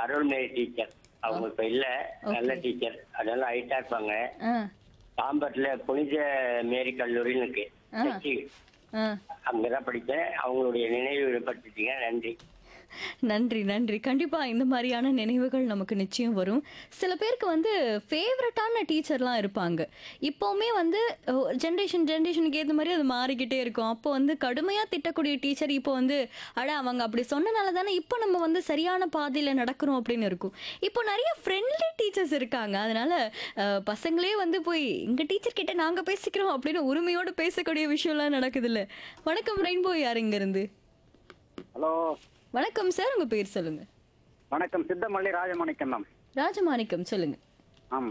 Arulmozhi teacher அவங்க இப்ப இல்ல நல்ல டீச்சர் அதனால ஹைட்டா இருப்பாங்க ஆ சாம்பர்ல புனித மேரி கல்லூரின்னு இருக்கு ஆ. திருச்சி. ஆ அங்கதான் படிச்சேன் அவங்களுடைய நினைவு படுத்திட்டீங்க நன்றி நன்றி நன்றி கண்டிப்பா இந்த மாதிரியான நினைவுகள் நமக்கு நிச்சயம் வரும் சில பேருக்கு வந்து ஃபேவரட்டான டீச்சர்லாம் இருப்பாங்க இப்போவுமே வந்து ஜென்ரேஷன் ஜென்ரேஷனுக்கு ஏற்ற மாதிரி அது மாறிக்கிட்டே இருக்கும் அப்போ வந்து கடுமையா திட்டக்கூடிய டீச்சர் இப்போ வந்து அட அவங்க அப்படி சொன்னனால தானே இப்போ நம்ம வந்து சரியான பாதையில நடக்கிறோம் அப்படின்னு இருக்கும் இப்போ நிறைய ஃப்ரெண்ட்லி டீச்சர்ஸ் இருக்காங்க அதனால அஹ், பசங்களே வந்து போய் எங்க டீச்சர் கிட்ட நாங்க பேசிக்கிறோம் அப்படின்னு உரிமையோடு பேசக்கூடிய விஷயம்லாம் நடக்குது இல்ல வணக்கம் ரெயின்போ யார் இங்க இருந்து ஹலோ வணக்கம் சார் உங்க பேர் சொல்லுங்க வணக்கம் சித்தமல்லி ராஜமாணிக்கம் மேம் ராஜமாணிக்கம் சொல்லுங்க ஆம்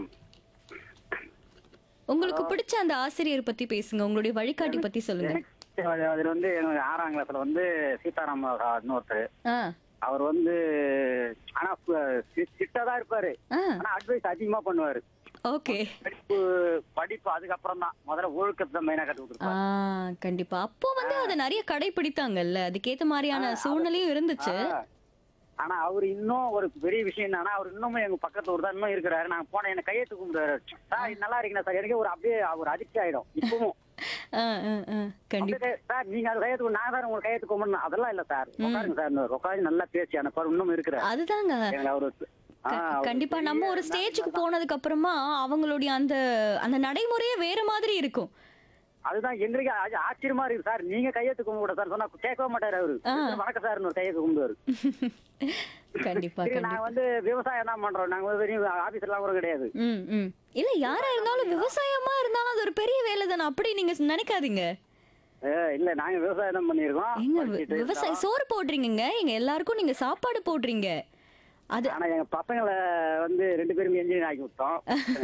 உங்களுக்கு பிடிச்ச அந்த ஆசிரியர் பத்தி பேசுங்க உங்களுடைய வழிகாட்டி பத்தி சொல்லுங்க எனக்கு அது- அதுல வந்து எனக்கு ஆறாம் கிளாஸ்ல வந்து சீதாராம் இன்னொருத்தர் ஆ அவர் வந்து ஆனா சிட்டா தான் இருப்பாரு ஆ ஆனா அட்வைஸ் அதிகமா பண்ணுவாரு ஓகே படிப்பு படிப்பு அதுக்கப்புறம் தான் முதல்ல ஒழுக்கத்தை தான் மெயினா கத்து ஆ கொடுத்துருப்பாரு கண்டிப்பா அப்போ வந்து அதை நிறைய கடைபிடித்தாங்கல்ல அதுக்கேத்த மாதிரியான சூழ்நிலையும் இருந்துச்சு ஆ. ஆனா அவர் இன்னும் ஒரு பெரிய விஷயம் என்னன்னா அவர் இன்னமும் எங்க பக்கத்து ஊர் தான் இன்னும் இருக்கிறாரு நான் போன என்ன கையெழுத்து கும்பிடுறாரு சார் இது நல்லா இருக்கீங்களா சார் எனக்கு ஒரு அப்படியே ஒரு அதிர்ச்சி ஆயிடும் இப்பவும் ஆ, ஆ, ஆ, கண்டிப்பா அப்படியே, சார் நீங்க அது கையெழுத்து நான் சார் உங்களுக்கு கையெழுத்து கும்பிடணும் அதெல்லாம் இல்ல சார் உட்காருங்க சார் உட்காந்து நல்லா பேசி அனுப்பாரு இன்னும் இருக்கிறாரு அதுதாங்க எங்களை அவரு ஆ, க- அவரு கண்டிப்பா நம்ம பெரிய ஒரு ஸ்டேஜுக்கு போனதுக்கு அப்புறமா அவங்களுடைய அந்த அந்த நடைமுறையே வேற மாதிரி இருக்கும் அதுதான் எங்களுக்கு ஆச்ச- ஆச்சரியமா இருக்கு சார் நீங்க கையெழுத்து கும்பிட சார் சொன்னா கேட்கவே மாட்டாரு அவரு வணக்கம் சார் ஒரு கையெழுத்து கும்பிடுவாரு கண்டிப்பா சரி கண்டிப்பா நாங்க வந்து விவசாயம் தான் பண்றோம் நாங்க வந்து பெரிய ஆபீஸ் எல்லாம் கூட கிடையாது ம் ம் இல்ல யாரா இருந்தாலும் விவசாயமா இருந்தாலும் அது ஒரு பெரிய வேலை தானே அப்படி நீங்க நினைக்காதீங்க ஏ, இல்ல நாங்க விவசாயம் தான் பண்ணிருக்கோம் எங்க வி- படிச்சிட்டு விவசாய இருக்கோம். சோறு போடுறீங்கங்க எங்க எல்லாருக்கும் நீங்க சாப்பாடு போடுறீங்க அது ஆனா எங்க பசங்களை வந்து ரெண்டு பேரும் என்ஜினியர் ஆக்கி விட்டோம்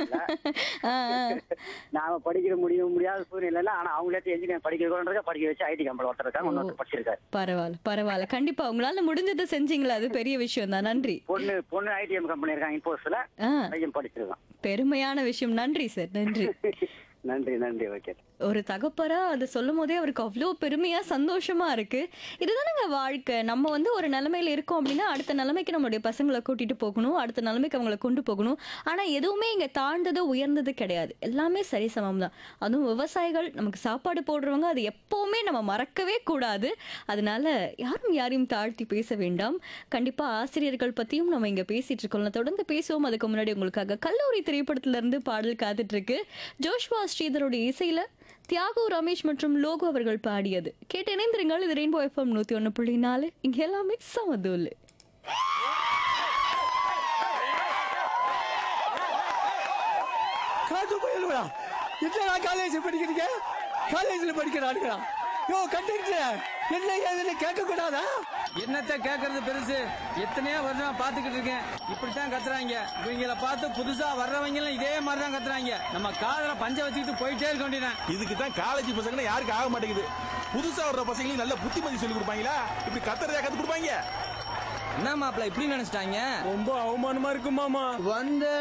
ஆ, ஆ. நாம படிக்கிற முடியும் முடியாத சூழ்நிலை ஆனா அவங்களே என்ஜினியர் படிக்கிறோன்றத படிக்க வச்சு ஐடி கம்பெனி ஒருத்தர் இருக்காங்க இன்னொருத்தர் படிச்சிருக்காரு பரவாயில்ல பரவாயில்ல கண்டிப்பா உங்களால முடிஞ்சதை செஞ்சீங்களா அது பெரிய விஷயம் தான் நன்றி பொண்ணு பொண்ணு ஐடிஎம் கம்பெனி இருக்காங்க இம்போஸ்ட்ல ஆ பையன் படிச்சிருக்கான் பெருமையான விஷயம் நன்றி சார் நன்றி நன்றி நன்றி ஓகே ஒரு தகப்பரா அதை சொல்லும் போதே அவருக்கு அவ்வளோ பெருமையா சந்தோஷமா இருக்கு இதுதானங்க வாழ்க்கை நம்ம வந்து ஒரு நிலைமையில இருக்கோம் அப்படின்னா அடுத்த நிலைமைக்கு நம்மளுடைய பசங்களை கூட்டிட்டு போகணும் அடுத்த நிலைமைக்கு அவங்கள கொண்டு போகணும் ஆனா எதுவுமே இங்க தாழ்ந்தது உயர்ந்தது கிடையாது எல்லாமே சரிசமம் தான் அதுவும் விவசாயிகள் நமக்கு சாப்பாடு போடுறவங்க அது எப்பவுமே நம்ம மறக்கவே கூடாது அதனால யாரும் யாரையும் தாழ்த்தி பேச வேண்டாம் கண்டிப்பா ஆசிரியர்கள் பத்தியும் நம்ம இங்க பேசிட்டு இருக்கோம் தொடர்ந்து பேசுவோம் அதுக்கு முன்னாடி உங்களுக்காக கல்லூரி திரைப்படத்துல இருந்து பாடல் காத்துட்டு இருக்கு ஜோஷ்வா ஸ்ரீதருடைய இசையில தியாகு ரமேஷ் மற்றும் லோகு அவர்கள் பாடியது கேட்டு இணைந்திருங்கள் இது ரெயின்போ எஃப்எம் நூத்தி ஒண்ணு புள்ளி நாலு இங்க எல்லாமே சமதூல் காத்து போயிடுவா என்னடா காலேஜ் படிக்கிறீங்க காலேஜ்ல படிக்கிறானுங்களா யோ கண்டக்டர் என்ன ஏதுன்னு கேட்க கூடாதா என்னத்த கேக்குறது பெருசு எத்தனையோ வருஷம் பாத்துக்கிட்டு இருக்கேன் இப்படித்தான் கத்துறாங்க இவங்கள பார்த்து புதுசா வர்றவங்க எல்லாம் இதே மாதிரி தான் கத்துறாங்க நம்ம காதுல பஞ்ச வச்சுக்கிட்டு போயிட்டே இருக்க வேண்டியதான் இதுக்கு தான் காலேஜ் பசங்க யாருக்கு ஆக மாட்டேங்குது புதுசா வர்ற பசங்களுக்கு நல்ல புத்திமதி சொல்லி கொடுப்பாங்களா இப்படி கத்துறதா கத்து கொடுப்பாங்க என்ன மாப்பிள்ள இப்படி நினைச்சிட்டாங்க ரொம்ப அவமானமா இருக்கு மாமா வந்த